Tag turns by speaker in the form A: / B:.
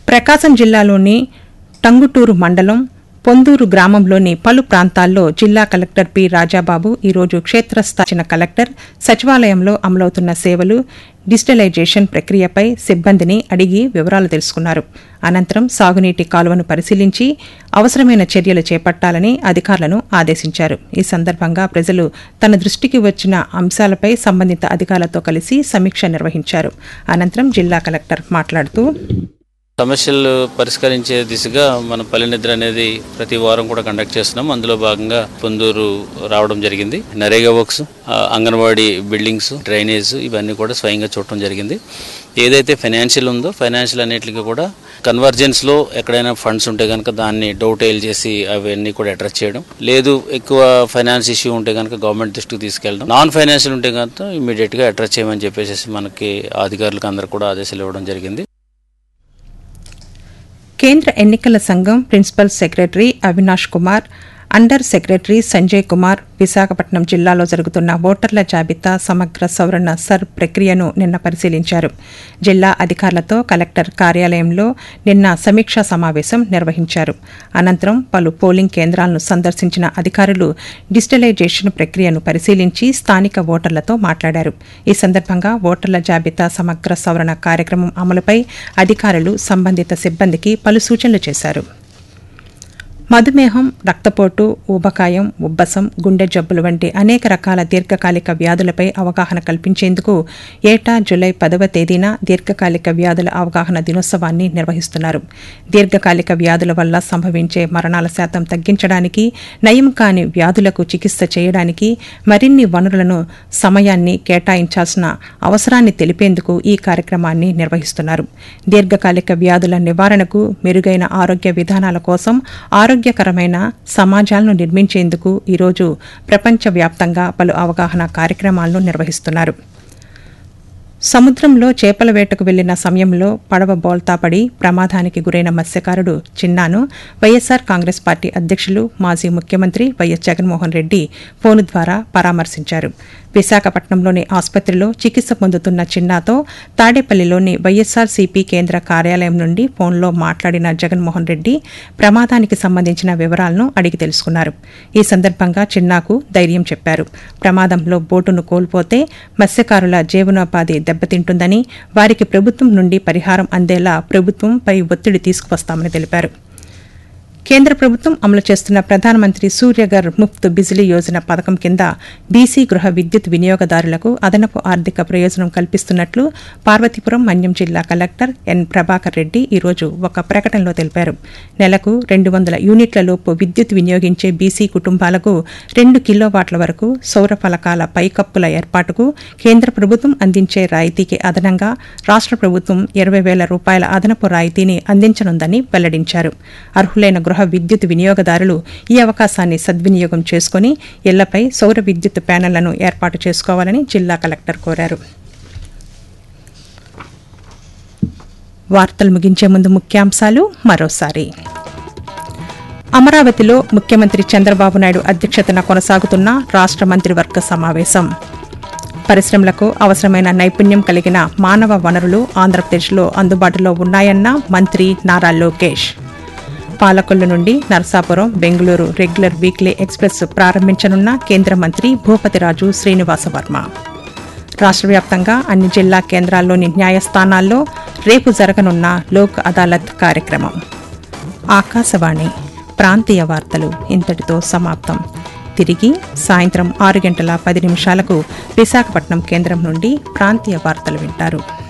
A: ప్రకాశం జిల్లాలోని టంగుటూరు మండలం పొందూరు గ్రామంలోని పలు ప్రాంతాల్లో జిల్లా కలెక్టర్ పి రాజాబాబు ఈరోజు క్షేత్రస్థాయిన కలెక్టర్ సచివాలయంలో అమలవుతున్న సేవలు డిజిటలైజేషన్ ప్రక్రియపై సిబ్బందిని అడిగి వివరాలు తెలుసుకున్నారు అనంతరం సాగునీటి కాలువను పరిశీలించి అవసరమైన చర్యలు చేపట్టాలని అధికారులను ఆదేశించారు ఈ సందర్భంగా ప్రజలు తన దృష్టికి వచ్చిన అంశాలపై సంబంధిత అధికారులతో కలిసి సమీక్ష నిర్వహించారు అనంతరం జిల్లా కలెక్టర్ మాట్లాడుతూ
B: సమస్యలు పరిష్కరించే దిశగా మన పల్లె నిద్ర అనేది ప్రతి వారం కూడా కండక్ట్ చేస్తున్నాం అందులో భాగంగా పొందూరు రావడం జరిగింది నరేగా వర్క్స్ ఆ, అంగన్వాడీ బిల్డింగ్స్ డ్రైనేజ్ ఇవన్నీ కూడా స్వయంగా చూడటం జరిగింది ఏదైతే ఫైనాన్షియల్ ఉందో ఫైనాన్షియల్ అన్నిటికీ కూడా కన్వర్జెన్స్లో ఎక్కడైనా ఫండ్స్ ఉంటే కనుక దాన్ని డౌటైల్ చేసి అవన్నీ కూడా అడ్రస్ చేయడం లేదు ఎక్కువ ఫైనాన్స్ ఇష్యూ ఉంటే కనుక గవర్నమెంట్ దృష్టికి తీసుకెళ్ళడం నాన్ ఫైనాన్షియల్ ఉంటే కనుక ఇమీడియట్గా అడ్రస్ చేయమని చెప్పేసి మనకి అధికారులకు అందరూ కూడా ఆదేశాలు ఇవ్వడం జరిగింది
A: కేంద్ర ఎన్నికల సంఘం principal secretary Avinash Kumar under secretary Sanjay Kumar Visakhapatnam జిల్లాలో జరుగుతున్న ఓటర్ల జాబితా సమగ్ర సవరణ సర్ ప్రక్రియను నిన్న పరిశీలించారు జిల్లా అధికారులతో కలెక్టర్ కార్యాలయంలో నిన్న సమీక్షా సమావేశం నిర్వహించారు అనంతరం పలు పోలింగ్ కేంద్రాలను సందర్శించిన అధికారులు డిజిటలైజేషన్ ప్రక్రియను పరిశీలించి స్థానిక ఓటర్లతో మాట్లాడారు ఈ సందర్భంగా ఓటర్ల జాబితా సమగ్ర సవరణ కార్యక్రమం అమలుపై అధికారులు సంబంధిత సిబ్బందికి పలు సూచనలు చేశారు మధుమేహం రక్తపోటు ఊబకాయం ఉబ్బసం గుండె జబ్బులు వంటి అనేక రకాల దీర్ఘకాలిక వ్యాధులపై అవగాహన కల్పించేందుకు ఏటా జులై పదవ తేదీన దీర్ఘకాలిక వ్యాధుల అవగాహన దినోత్సవాన్ని నిర్వహిస్తున్నారు దీర్ఘకాలిక వ్యాధుల వల్ల సంభవించే మరణాల శాతం తగ్గించడానికి నయం కాని వ్యాధులకు చికిత్స చేయడానికి మరిన్ని వనరులను సమయాన్ని కేటాయించాల్సిన అవసరాన్ని తెలిపేందుకు ఈ కార్యక్రమాన్ని నిర్వహిస్తున్నారు దీర్ఘకాలిక వ్యాధుల నివారణకు మెరుగైన ఆరోగ్య విధానాల కోసం ఆరోగ్యకరమైన సమాజాలను నిర్మించేందుకు ఈరోజు ప్రపంచవ్యాప్తంగా పలు అవగాహన కార్యక్రమాలను నిర్వహిస్తున్నారు సముద్రంలో చేపల వేటకు వెళ్లిన సమయంలో పడవ బోల్తాపడి ప్రమాదానికి గురైన మత్స్యకారుడు చిన్నాను వైఎస్సార్ కాంగ్రెస్ పార్టీ అధ్యక్షులు మాజీ ముఖ్యమంత్రి వైఎస్ జగన్మోహన్ రెడ్డి ఫోను ద్వారా పరామర్శించారు విశాఖపట్నంలోని ఆసుపత్రిలో చికిత్స పొందుతున్న చిన్నాతో తాడేపల్లిలోని వైఎస్సార్ సిపి కేంద్ర కార్యాలయం నుండి ఫోన్లో మాట్లాడిన జగన్మోహన్ రెడ్డి ప్రమాదానికి సంబంధించిన వివరాలను అడిగి తెలుసుకున్నారు ఈ సందర్భంగా చిన్నాకు ధైర్యం చెప్పారు ప్రమాదంలో బోటును కోల్పోతే మత్స్యకారుల జీవనోపాధి దెబ్బతింటుందని వారికి ప్రభుత్వం నుండి పరిహారం అందేలా ప్రభుత్వంపై ఒత్తిడి తీసుకువస్తామని తెలిపారు కేంద్ర ప్రభుత్వం అమలు చేస్తున్న ప్రధానమంత్రి సూర్యఘర్ ముఫ్త్ బిజిలీ యోజన పథకం కింద బీసీ గృహ విద్యుత్ వినియోగదారులకు అదనపు ఆర్థిక ప్రయోజనం కల్పిస్తున్నట్లు పార్వతీపురం మన్యం జిల్లా కలెక్టర్ ఎన్ ప్రభాకర్ రెడ్డి ఈరోజు ఒక ప్రకటనలో తెలిపారు నెలకు రెండు వందల యూనిట్ల లోపు విద్యుత్ వినియోగించే బీసీ కుటుంబాలకు రెండు కిలోవాట్ల వరకు సౌర ఫలకాల పైకప్పుల ఏర్పాటుకు కేంద్ర ప్రభుత్వం అందించే రాయితీకి అదనంగా రాష్ట్ర ప్రభుత్వం ఇరవై వేల రూపాయల అదనపు రాయితీని అందించనుందని వెల్లడించారు అర్హులైన గృహ విద్యుత్ వినియోగదారులు ఈ అవకాశాన్ని సద్వినియోగం చేసుకుని ఇళ్లపై సౌర విద్యుత్ ప్యానెళ్లను ఏర్పాటు చేసుకోవాలని జిల్లా కలెక్టర్ కోరారు వార్తలు ముగించే ముందు ముఖ్యాంశాలు మరోసారి అమరావతిలో ముఖ్యమంత్రి చంద్రబాబు నాయుడు అధ్యక్షతన కొనసాగుతున్న రాష్ట్ర మంత్రివర్గ సమావేశం పరిశ్రమలకు అవసరమైన నైపుణ్యం కలిగిన మానవ వనరులు ఆంధ్రప్రదేశ్లో అందుబాటులో ఉన్నాయన్న మంత్రి నారా లోకేష్ పాలకొల్లు నుండి Narasapuram Bengaluru regular weekly express ప్రారంభించనున్న కేంద్ర మంత్రి భూపతిరాజు శ్రీనివాసవర్మ రాష్ట్ర వ్యాప్తంగా అన్ని జిల్లా కేంద్రాల్లోని న్యాయస్థానాల్లో రేపు జరగనున్న లోక్ అదాలత్ కార్యక్రమం ఆకాశవాణి ప్రాంతీయ వార్తలు ఇంతటితో సమాప్తం తిరిగి సాయంత్రం ఆరు గంటల పది నిమిషాలకు విశాఖపట్నం కేంద్రం నుండి ప్రాంతీయ వార్తలు వింటారు